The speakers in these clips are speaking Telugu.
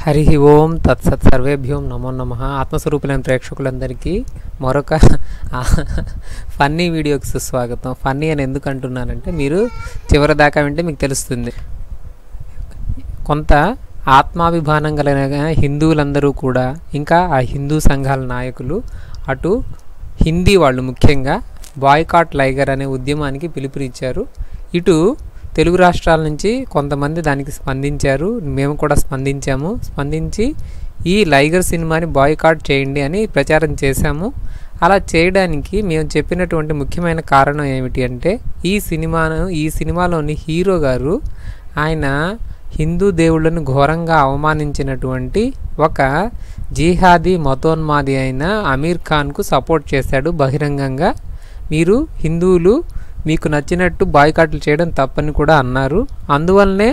హరి ఓం తత్సత్ సర్వేభ్యోం నమో నమ ఆత్మస్వరూపులైన ప్రేక్షకులందరికీ మరొక ఫన్నీ వీడియోకి సుస్వాగతం ఫన్నీ అని ఎందుకు అంటున్నానంటే మీరు చివరి దాకా వింటే మీకు తెలుస్తుంది కొంత ఆత్మాభిమానం కలిగిన హిందువులందరూ కూడా ఇంకా ఆ హిందూ సంఘాల నాయకులు అటు హిందీ వాళ్ళు ముఖ్యంగా బాయ్కాట్ లైగర్ అనే ఉద్యమానికి పిలుపునిచ్చారు ఇటు తెలుగు రాష్ట్రాల నుంచి కొంతమంది దానికి స్పందించారు మేము కూడా స్పందించాము స్పందించి ఈ లైగర్ సినిమాని బాయ్కాట్ చేయండి అని ప్రచారం చేశాము అలా చేయడానికి మేము చెప్పినటువంటి ముఖ్యమైన కారణం ఏమిటి అంటే ఈ సినిమాను ఈ సినిమాలోని హీరో గారు ఆయన హిందూ దేవుళ్ళను ఘోరంగా అవమానించినటువంటి ఒక జిహాదీ మతోన్మాది అయిన అమీర్ ఖాన్కు సపోర్ట్ చేశాడు బహిరంగంగా మీరు హిందువులు మీకు నచ్చినట్టు బాయ్కాట్లు చేయడం తప్పని కూడా అన్నారు అందువల్లనే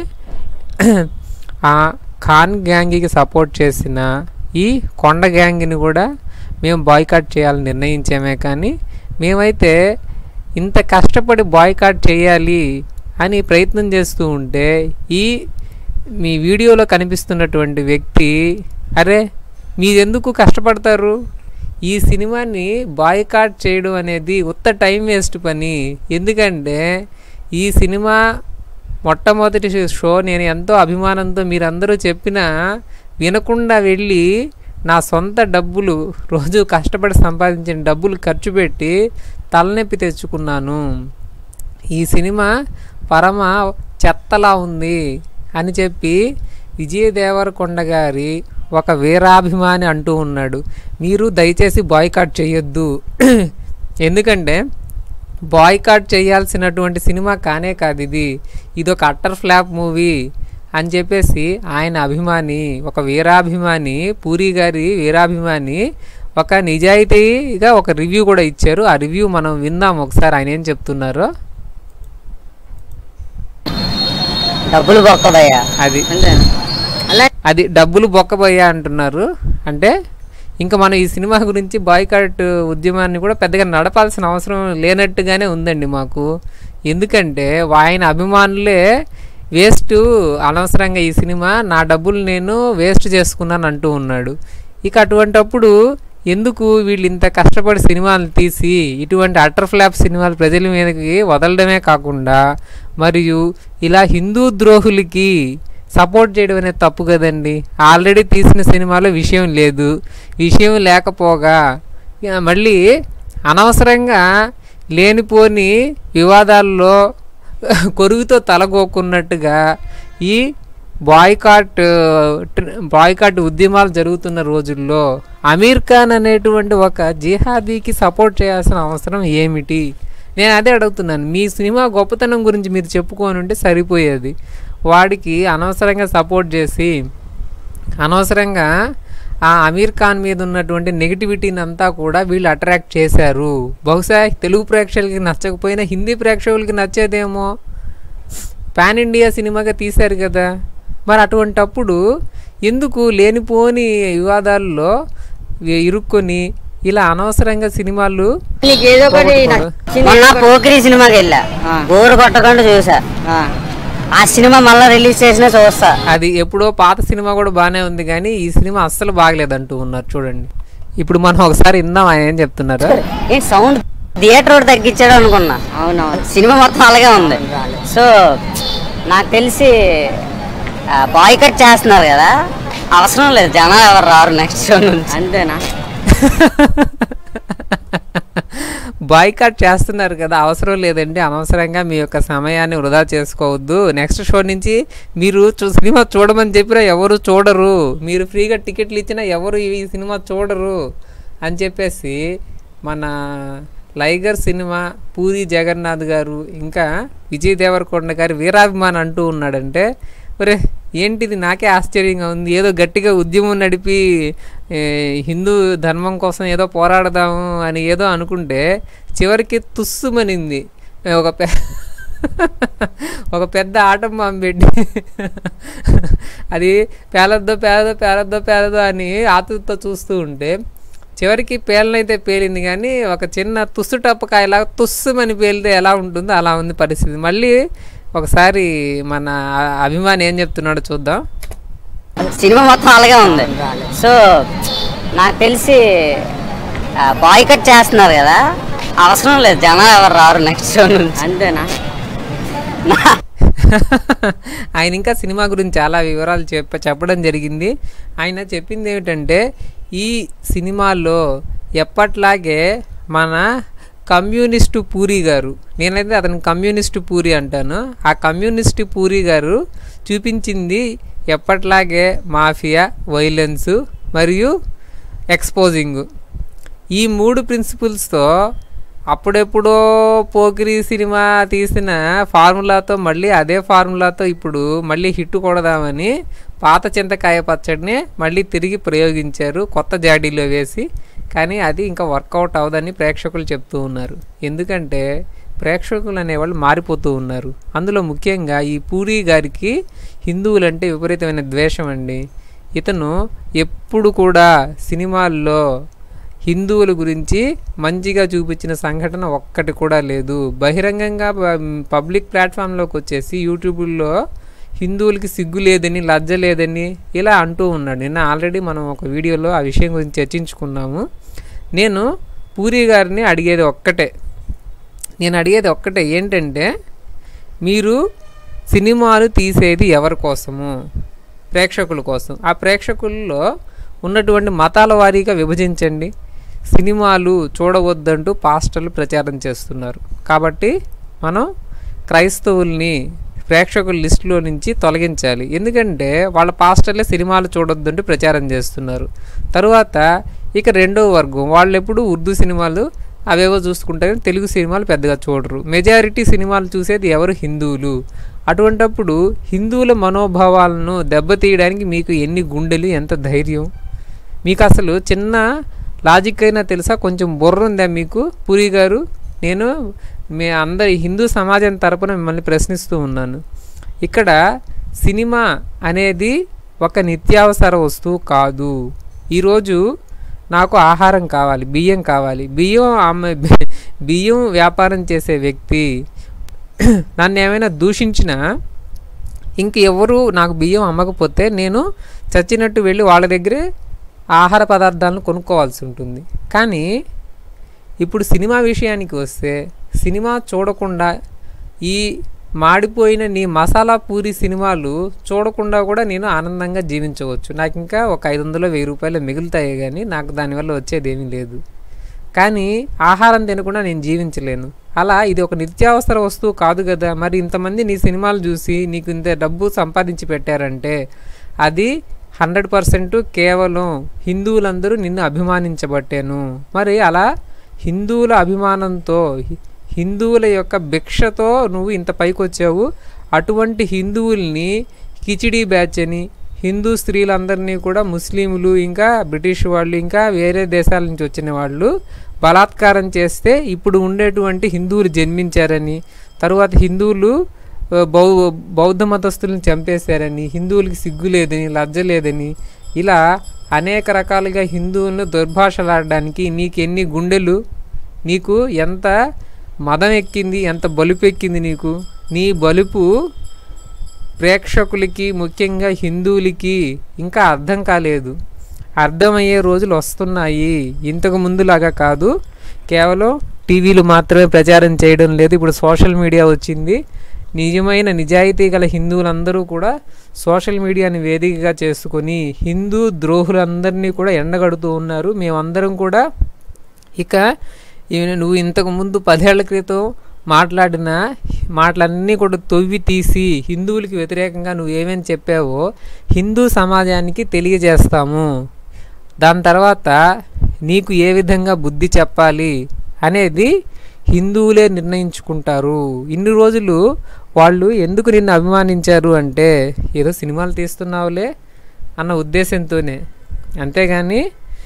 ఆ ఖాన్ గ్యాంగ్కి సపోర్ట్ చేసిన ఈ కొండ గ్యాంగ్ని కూడా మేము బాయ్కాట్ చేయాలని నిర్ణయించామే కానీ మేమైతే ఇంత కష్టపడి బాయ్కాట్ చేయాలి అని ప్రయత్నం చేస్తూ ఉంటే ఈ మీ వీడియోలో కనిపిస్తున్నటువంటి వ్యక్తి అరే మీరెందుకు కష్టపడతారు ఈ సినిమాని బాయ్కాట్ చేయడం అనేది ఉత్త టైం వేస్ట్ పని ఎందుకంటే ఈ సినిమా మొట్టమొదటి షో నేను ఎంతో అభిమానంతో మీరందరూ చెప్పినా వినకుండా వెళ్ళి నా సొంత డబ్బులు రోజు కష్టపడి సంపాదించిన డబ్బులు ఖర్చు పెట్టి తలనొప్పి తెచ్చుకున్నాను ఈ సినిమా పరమ చెత్తలా ఉంది అని చెప్పి విజయ దేవరకొండ గారి ఒక వీరాభిమాని అంటూ ఉన్నాడు మీరు దయచేసి బాయ్కాట్ చేయొద్దు ఎందుకంటే బాయ్కాట్ చేయాల్సినటువంటి సినిమా కానే కాదు ఇది ఇది ఒక అట్టర్ ఫ్లాప్ మూవీ అని చెప్పేసి ఆయన అభిమాని ఒక వీరాభిమాని పూరి గారి వీరాభిమాని ఒక నిజాయితీగా ఒక రివ్యూ కూడా ఇచ్చారు ఆ రివ్యూ మనం విందాం ఒకసారి ఆయన ఏం చెప్తున్నారో డబ్బులు బొక్కదయ్యా అది అంతేనా అలా అది డబ్బులు బొక్కబోయా అంటున్నారు అంటే ఇంకా మనం ఈ సినిమా గురించి బాయ్కాట్ ఉద్యమాన్ని కూడా పెద్దగా నడపాల్సిన అవసరం లేనట్టుగానే ఉందండి మాకు ఎందుకంటే ఆయన అభిమానులే వేస్ట్ అనవసరంగా ఈ సినిమా నా డబ్బులు నేను వేస్ట్ చేసుకున్నాను అంటూ ఉన్నాడు ఇక అటువంటప్పుడు ఎందుకు వీళ్ళు ఇంత కష్టపడి సినిమాలు తీసి ఇటువంటి అటర్ ఫ్లాప్ సినిమాలు ప్రజల మీదకి వదలడమే కాకుండా మరియు ఇలా హిందూ ద్రోహులకి సపోర్ట్ చేయడం అనేది తప్పు కదండి ఆల్రెడీ తీసిన సినిమాలో విషయం లేదు విషయం లేకపోగా ఇక మళ్ళీ అనవసరంగా లేనిపోని వివాదాల్లో కొరుగుతో తలగోకున్నట్టుగా ఈ బాయ్కాట్ బాయ్కాట్ ఉద్యమాలు జరుగుతున్న రోజుల్లో అమీర్ ఖాన్ అనేటువంటి ఒక జిహాదీకి సపోర్ట్ చేయాల్సిన అవసరం ఏమిటి నేను అదే అడుగుతున్నాను మీ సినిమా గొప్పతనం గురించి మీరు చెప్పుకొని ఉంటే సరిపోయేది వాడికి అనవసరంగా సపోర్ట్ చేసి అనవసరంగా ఆ అమీర్ ఖాన్ మీద ఉన్నటువంటి నెగిటివిటీని అంతా కూడా వీళ్ళు అట్రాక్ట్ చేశారు బహుశా తెలుగు ప్రేక్షకులకి నచ్చకపోయినా హిందీ ప్రేక్షకులకి నచ్చేదేమో పాన్ ఇండియా సినిమాగా తీశారు కదా మరి అటువంటప్పుడు ఎందుకు లేనిపోని వివాదాల్లో వి- ఇరుక్కొని ఇలా అనవసరంగా సినిమాలు నీకు ఏదో ఒకటి నచ్చింది. మొన్న పోకిరి సినిమాకి వెళ్ళా బోరు కొట్టకుండా చూసా ఆ సినిమా మళ్ళీ రిలీజ్ చేసినా చూస్తా అది ఎప్పుడో పాత సినిమా కూడా బాగానే ఉంది కానీ ఈ సినిమా అస్సలు బాగలేదు అంటూ ఉన్నారు చూడండి ఇప్పుడు మనం ఒకసారి విందాం ఆయన ఏం చెప్తున్నారు ఏంటి సౌండ్ థియేటర్ ఒకటి తగ్గించాడు అనుకున్నా అవునవును సినిమా మొత్తం అలాగే ఉంది సో నాకు తెలిసి బాయ్కట్ చేస్తున్నారు కదా అవసరం లేదు జనాలు ఎవరు రారు నెక్స్ట్ షో నుంచి అంతేనా బాయ్కాట్ చేస్తున్నారు కదా అవసరం లేదండి అనవసరంగా మీ యొక్క సమయాన్ని వృధా చేసుకోవద్దు నెక్స్ట్ షో నుంచి మీరు చూ- సినిమా చూడమని చెప్పినా ఎవరు చూడరు మీరు ఫ్రీగా టికెట్లు ఇచ్చినా ఎవరు ఈ సినిమా చూడరు అని చెప్పేసి మన లైగర్ సినిమా పూరి జగన్నాథ్ గారు ఇంకా విజయ్ దేవరకొండ గారి వీరాభిమాన్ అంటూ ఉన్నాడంటే ఒరే ఏంటిది నాకే ఆశ్చర్యంగా ఉంది ఏదో గట్టిగా ఉద్యమం నడిపి ఏ, హిందూ ధర్మం కోసం ఏదో పోరాడదాము అని ఏదో అనుకుంటే చివరికి తుస్సుమనింది ఒక పె ఒక పెద్ద ఆటం బాంబు పెట్టి అది పేలద్దో పేలదో పేలద్దో పేలదో అని ఆతుతో చూస్తూ ఉంటే చివరికి పేలనైతే పేలింది కానీ ఒక చిన్న తుస్సు టప్పకాయలా తుస్సుమని పేలితే ఎలా ఉంటుందో అలా ఉంది పరిస్థితి మళ్ళీ ఒకసారి మన అభిమాని ఏం చెప్తున్నాడో చూద్దాం సినిమా మొత్తం అలాగే ఉంది సో నాకు తెలిసి బాయ్కట్ చేస్తున్నారు కదా అవసరం లేదు జనాలు ఎవరు రారు నెక్స్ట్ షో నుంచి అంతేనా ఆయన ఇంకా సినిమా గురించి చాలా వివరాలు చెప్ప చెప్పడం జరిగింది ఆయన చెప్పింది ఏమిటంటే ఈ సినిమాలో ఎప్పట్లాగే మన కమ్యూనిస్టు పూరి గారు నేనైతే అతను కమ్యూనిస్టు పూరి అంటాను ఆ కమ్యూనిస్టు పూరి గారు చూపించింది ఎప్పట్లాగే మాఫియా వైలెన్సు మరియు ఎక్స్పోజింగ్ ఈ మూడు ప్రిన్సిపల్స్తో అప్పుడెప్పుడో పోకిరి సినిమా తీసిన ఫార్ములాతో మళ్ళీ అదే ఫార్ములాతో ఇప్పుడు మళ్ళీ హిట్ కొడదామని పాత చింతకాయ పచ్చడిని మళ్ళీ తిరిగి ప్రయోగించారు కొత్త జాడీలో వేసి కానీ అది ఇంకా వర్కౌట్ అవ్వదని ప్రేక్షకులు చెప్తూ ఉన్నారు ఎందుకంటే ప్రేక్షకులు అనేవాళ్ళు మారిపోతూ ఉన్నారు అందులో ముఖ్యంగా ఈ పూరి గారికి హిందువులంటే విపరీతమైన ద్వేషం అండి ఇతను ఎప్పుడు కూడా సినిమాల్లో హిందువుల గురించి మంచిగా చూపించిన సంఘటన ఒక్కటి కూడా లేదు బహిరంగంగా ప- పబ్లిక్ ప్లాట్ఫామ్లోకి వచ్చేసి యూట్యూబ్లో హిందువులకి సిగ్గు లేదని లజ్జ లేదని ఇలా అంటూ ఉన్నాడు నిన్న ఆల్రెడీ మనం ఒక వీడియోలో ఆ విషయం గురించి చర్చించుకున్నాము నేను పూరి గారిని అడిగేది ఒక్కటే నేను అడిగేది ఒక్కటే ఏంటంటే మీరు సినిమాలు తీసేది ఎవరి కోసము ప్రేక్షకుల కోసం ఆ ప్రేక్షకుల్లో ఉన్నటువంటి మతాల వారీగా విభజించండి సినిమాలు చూడవద్దంటూ పాస్టర్లు ప్రచారం చేస్తున్నారు కాబట్టి మనం క్రైస్తవుల్ని ప్రేక్షకుల లిస్టులో నుంచి తొలగించాలి ఎందుకంటే వాళ్ళ పాస్టర్లే సినిమాలు చూడొద్దంటూ ప్రచారం చేస్తున్నారు తరువాత ఇక రెండో వర్గం వాళ్ళు ఎప్పుడు ఉర్దూ సినిమాలు అవేవో చూసుకుంటారు కానీ తెలుగు సినిమాలు పెద్దగా చూడరు మెజారిటీ సినిమాలు చూసేది ఎవరు హిందువులు అటువంటప్పుడు హిందువుల మనోభావాలను దెబ్బతీయడానికి మీకు ఎన్ని గుండెలు ఎంత ధైర్యం మీకు అసలు చిన్న లాజిక్ అయినా తెలుసా కొంచెం బుర్ర ఉందా మీకు పూరి గారు నేను మీ అందరి హిందూ సమాజం తరపున మిమ్మల్ని ప్రశ్నిస్తూ ఉన్నాను ఇక్కడ సినిమా అనేది ఒక నిత్యావసర వస్తువు కాదు ఈరోజు నాకు ఆహారం కావాలి బియ్యం కావాలి బియ్యం అమ్మే బియ్యం వ్యాపారం చేసే వ్యక్తి నన్ను ఏమైనా దూషించినా ఇంక ఎవరు నాకు బియ్యం అమ్మకపోతే నేను చచ్చినట్టు వెళ్ళి వాళ్ళ దగ్గరే ఆహార పదార్థాలను కొనుక్కోవాల్సి ఉంటుంది కానీ ఇప్పుడు సినిమా విషయానికి వస్తే సినిమా చూడకుండా ఈ మాడిపోయిన నీ మసాలా పూరి సినిమాలు చూడకుండా కూడా నేను ఆనందంగా జీవించవచ్చు నాకు ఇంకా ఒక ఐదు వందలు వెయ్యి రూపాయలు మిగులుతాయి కానీ నాకు దానివల్ల వచ్చేది ఏమీ లేదు కానీ ఆహారం తినకుండా నేను జీవించలేను అలా ఇది ఒక నిత్యావసర వస్తువు కాదు కదా మరి ఇంతమంది నీ సినిమాలు చూసి నీకు ఇంత డబ్బు సంపాదించి పెట్టారంటే అది హండ్రెడ్ పర్సెంట్ కేవలం హిందువులందరూ నిన్ను అభిమానించబట్టాను మరి అలా హిందువుల అభిమానంతో హి- హిందువుల యొక్క భిక్షతో నువ్వు ఇంత పైకి వచ్చావు అటువంటి హిందువుల్ని కిచిడీ బ్యాచ్ అని హిందూ స్త్రీలందరినీ కూడా ముస్లింలు ఇంకా బ్రిటిష్ వాళ్ళు ఇంకా వేరే దేశాల నుంచి వచ్చిన వాళ్ళు బలాత్కారం చేస్తే ఇప్పుడు ఉండేటువంటి హిందువులు జన్మించారని తరువాత హిందువులు ఆ, బౌ బౌద్ధ మతస్థులను చంపేశారని హిందువులకి సిగ్గు లేదని లజ్జ లేదని ఇలా అనేక రకాలుగా హిందువులను దుర్భాషలాడడానికి నీకెన్ని గుండెలు నీకు ఎంత మదం ఎక్కింది ఎంత బలుపు ఎక్కింది నీకు నీ బలుపు ప్రేక్షకులకి ముఖ్యంగా హిందువులకి ఇంకా అర్థం కాలేదు అర్థమయ్యే రోజులు వస్తున్నాయి ఇంతకు ముందులాగా కాదు కేవలం టీవీలు మాత్రమే ప్రచారం చేయడం లేదు ఇప్పుడు సోషల్ మీడియా వచ్చింది నిజమైన నిజాయితీ గల హిందువులందరూ కూడా సోషల్ మీడియాని వేదికగా చేసుకొని హిందూ ద్రోహులందరినీ కూడా ఎండగడుతూ ఉన్నారు మేమందరం కూడా ఇక ఈమె నువ్వు ఇంతకు ముందు పదేళ్ల క్రితం మాట్లాడిన మాటలన్నీ కూడా తొవ్వి తీసి హిందువులకి వ్యతిరేకంగా నువ్వు ఏమేమి చెప్పావో హిందూ సమాజానికి తెలియజేస్తాము దాని తర్వాత నీకు ఏ విధంగా బుద్ధి చెప్పాలి అనేది హిందువులే నిర్ణయించుకుంటారు ఇన్ని రోజులు వాళ్ళు ఎందుకు నిన్ను అభిమానించారు అంటే ఏదో సినిమాలు తీస్తున్నావులే అన్న ఉద్దేశంతోనే అంతేగాని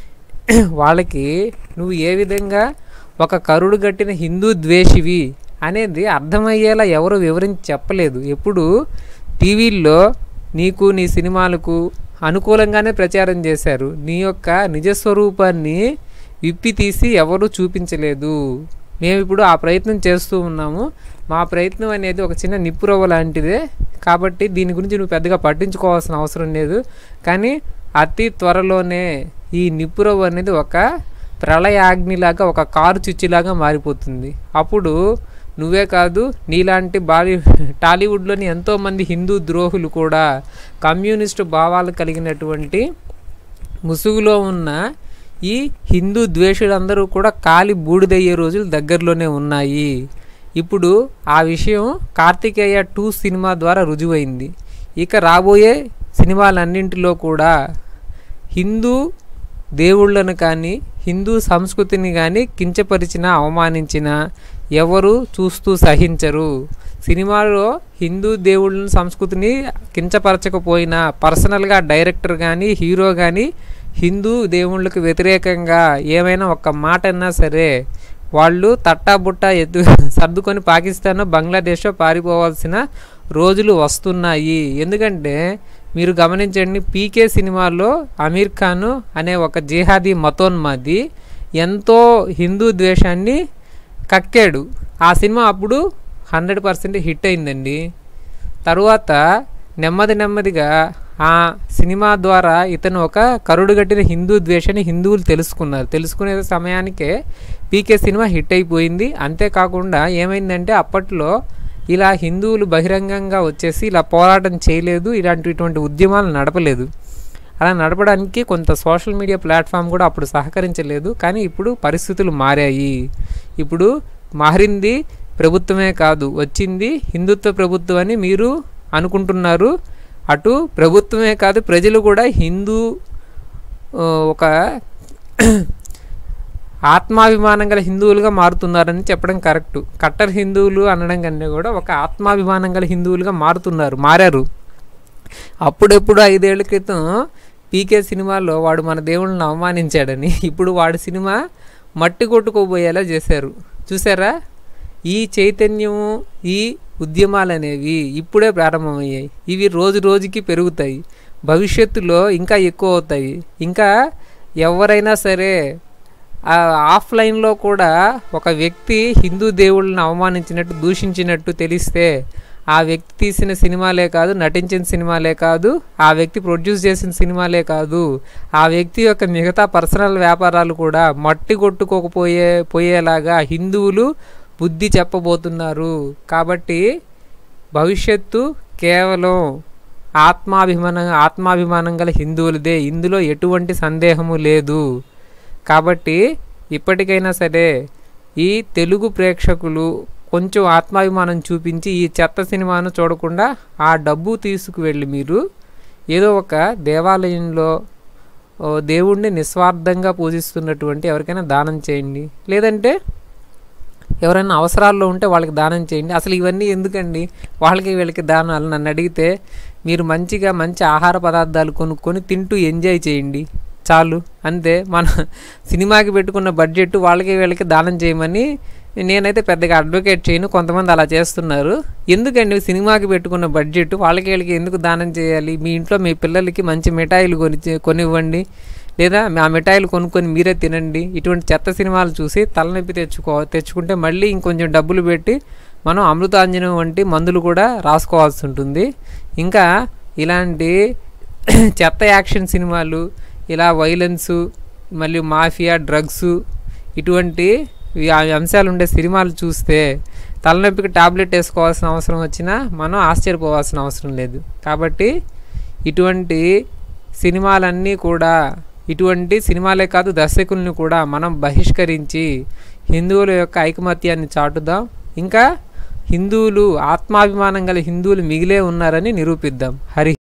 వాళ్ళకి నువ్వు ఏ విధంగా ఒక కరుడు గట్టిన హిందూ ద్వేషివి అనేది అర్థమయ్యేలా ఎవరు వివరించి చెప్పలేదు ఎప్పుడు టీవీల్లో నీకు నీ సినిమాలకు అనుకూలంగానే ప్రచారం చేశారు నీ యొక్క నిజస్వరూపాన్ని విప్పి తీసి ఎవరు చూపించలేదు మేము ఇప్పుడు ఆ ప్రయత్నం చేస్తూ ఉన్నాము మా ప్రయత్నం అనేది ఒక చిన్న నిప్పురవ్వ లాంటిదే కాబట్టి దీని గురించి నువ్వు పెద్దగా పట్టించుకోవాల్సిన అవసరం లేదు కానీ అతి త్వరలోనే ఈ నిప్పురవ్వ అనేది ఒక ప్రళయాగ్నిలాగా ఒక కారు చుచ్చిలాగా మారిపోతుంది అప్పుడు నువ్వే కాదు నీలాంటి బాలీ టాలీవుడ్లోని ఎంతోమంది హిందూ ద్రోహులు కూడా కమ్యూనిస్టు భావాలు కలిగినటువంటి ముసుగులో ఉన్న ఈ హిందూ ద్వేషులందరూ కూడా కాలి బూడిదయ్యే రోజులు దగ్గరలోనే ఉన్నాయి ఇప్పుడు ఆ విషయం కార్తికేయ టూ సినిమా ద్వారా రుజువైంది ఇక రాబోయే సినిమాలన్నింటిలో కూడా హిందూ దేవుళ్ళను కానీ హిందూ సంస్కృతిని కానీ కించపరిచిన అవమానించిన ఎవరు చూస్తూ సహించరు సినిమాలో హిందూ దేవుళ్ళ సంస్కృతిని కించపరచకపోయినా పర్సనల్గా డైరెక్టర్ కానీ హీరో కానీ హిందూ దేవుళ్ళకు వ్యతిరేకంగా ఏమైనా ఒక మాట అన్నా సరే వాళ్ళు తట్టాబుట్టా ఎత్తు సర్దుకొని పాకిస్తాన్ బంగ్లాదేశ్ పారిపోవాల్సిన రోజులు వస్తున్నాయి ఎందుకంటే మీరు గమనించండి పీకే సినిమాలో అమీర్ ఖాన్ అనే ఒక జిహాదీ మతోన్మాది ఎంతో హిందూ ద్వేషాన్ని కక్కాడు ఆ సినిమా అప్పుడు హండ్రెడ్ పర్సెంట్ హిట్ అయిందండి తరువాత నెమ్మది నెమ్మదిగా ఆ సినిమా ద్వారా ఇతను ఒక కరుడుగట్టిన హిందూ ద్వేషాన్ని హిందువులు తెలుసుకున్నారు తెలుసుకునే సమయానికే పీకే సినిమా హిట్ అయిపోయింది అంతేకాకుండా ఏమైందంటే అప్పట్లో ఇలా హిందువులు బహిరంగంగా వచ్చేసి ఇలా పోరాటం చేయలేదు ఇలాంటి ఇటువంటి ఉద్యమాలు నడపలేదు అలా నడపడానికి కొంత సోషల్ మీడియా ప్లాట్ఫామ్ కూడా అప్పుడు సహకరించలేదు కానీ ఇప్పుడు పరిస్థితులు మారాయి ఇప్పుడు మారింది ప్రభుత్వమే కాదు వచ్చింది హిందుత్వ ప్రభుత్వం అని మీరు అనుకుంటున్నారు అటు ప్రభుత్వమే కాదు ప్రజలు కూడా హిందూ ఆ, ఒక ఆత్మాభిమానం గల హిందువులుగా మారుతున్నారని చెప్పడం కరెక్ట్ కట్టర్ హిందువులు అనడం కంటే కూడా ఒక ఆత్మాభిమానం గల హిందువులుగా మారుతున్నారు మారారు అప్పుడెప్పుడు ఐదేళ్ల క్రితం పీకే సినిమాలో వాడు మన దేవుళ్ళని అవమానించాడని ఇప్పుడు వాడి సినిమా మట్టి కొట్టుకోబోయేలా చేశారు చూసారా ఈ చైతన్యము ఈ ఉద్యమాలు అనేవి ఇప్పుడే ప్రారంభమయ్యాయి ఇవి రోజు రోజుకి పెరుగుతాయి భవిష్యత్తులో ఇంకా ఎక్కువ అవుతాయి ఇంకా ఎవరైనా సరే ఆ ఆఫ్లైన్లో కూడా ఒక వ్యక్తి హిందూ దేవుళ్ళని అవమానించినట్టు దూషించినట్టు తెలిస్తే ఆ వ్యక్తి తీసిన సినిమాలే కాదు నటించిన సినిమాలే కాదు ఆ వ్యక్తి ప్రొడ్యూస్ చేసిన సినిమాలే కాదు ఆ వ్యక్తి యొక్క మిగతా పర్సనల్ వ్యాపారాలు కూడా మట్టి కొట్టుకోకపోయే పోయేలాగా హిందువులు బుద్ధి చెప్పబోతున్నారు కాబట్టి భవిష్యత్తు కేవలం ఆత్మాభిమానం ఆత్మాభిమానం గల హిందువులదే ఇందులో ఎటువంటి సందేహము లేదు కాబట్టి ఇప్పటికైనా సరే ఈ తెలుగు ప్రేక్షకులు కొంచెం ఆత్మాభిమానం చూపించి ఈ చెత్త సినిమాను చూడకుండా ఆ డబ్బు తీసుకువెళ్ళి మీరు ఏదో ఒక దేవాలయంలో ఓ దేవుణ్ణి నిస్వార్థంగా పూజిస్తున్నటువంటి ఎవరికైనా దానం చేయండి లేదంటే ఎవరైనా అవసరాల్లో ఉంటే వాళ్ళకి దానం చేయండి అసలు ఇవన్నీ ఎందుకండి వాళ్ళకి వీళ్ళకి దానాలు నన్ను అడిగితే మీరు మంచిగా మంచి ఆహార పదార్థాలు కొనుక్కొని తింటూ ఎంజాయ్ చేయండి చాలు అంతే మన సినిమాకి పెట్టుకున్న బడ్జెట్ వాళ్ళకి వీళ్ళకి దానం చేయమని నేనైతే పెద్దగా అడ్వకేట్ చేయను కొంతమంది అలా చేస్తున్నారు ఎందుకండి సినిమాకి పెట్టుకున్న బడ్జెట్ వాళ్ళకి వీళ్ళకి ఎందుకు దానం చేయాలి మీ ఇంట్లో మీ పిల్లలకి మంచి మిఠాయిలు కొని కొనివ్వండి లేదా ఆ మిఠాయిలు కొనుక్కొని మీరే తినండి ఇటువంటి చెత్త సినిమాలు చూసి తలనొప్పి తెచ్చుకో తెచ్చుకుంటే మళ్ళీ ఇంకొంచెం డబ్బులు పెట్టి మనం అమృతాంజనం వంటి మందులు కూడా రాసుకోవాల్సి ఉంటుంది ఇంకా ఇలాంటి చెత్త యాక్షన్ సినిమాలు ఇలా వైలెన్సు మళ్ళీ మాఫియా డ్రగ్స్ ఇటువంటి ఈ అంశాలు ఉండే సినిమాలు చూస్తే తలనొప్పికి టాబ్లెట్ వేసుకోవాల్సిన అవసరం వచ్చినా మనం ఆశ్చర్యపోవాల్సిన అవసరం లేదు కాబట్టి ఇటువంటి సినిమాలన్నీ కూడా ఇటువంటి సినిమాలే కాదు దర్శకుల్ని కూడా మనం బహిష్కరించి హిందువుల యొక్క ఐకమత్యాన్ని చాటుదాం ఇంకా హిందువులు ఆత్మాభిమానం గల హిందువులు మిగిలే ఉన్నారని నిరూపిద్దాం హరి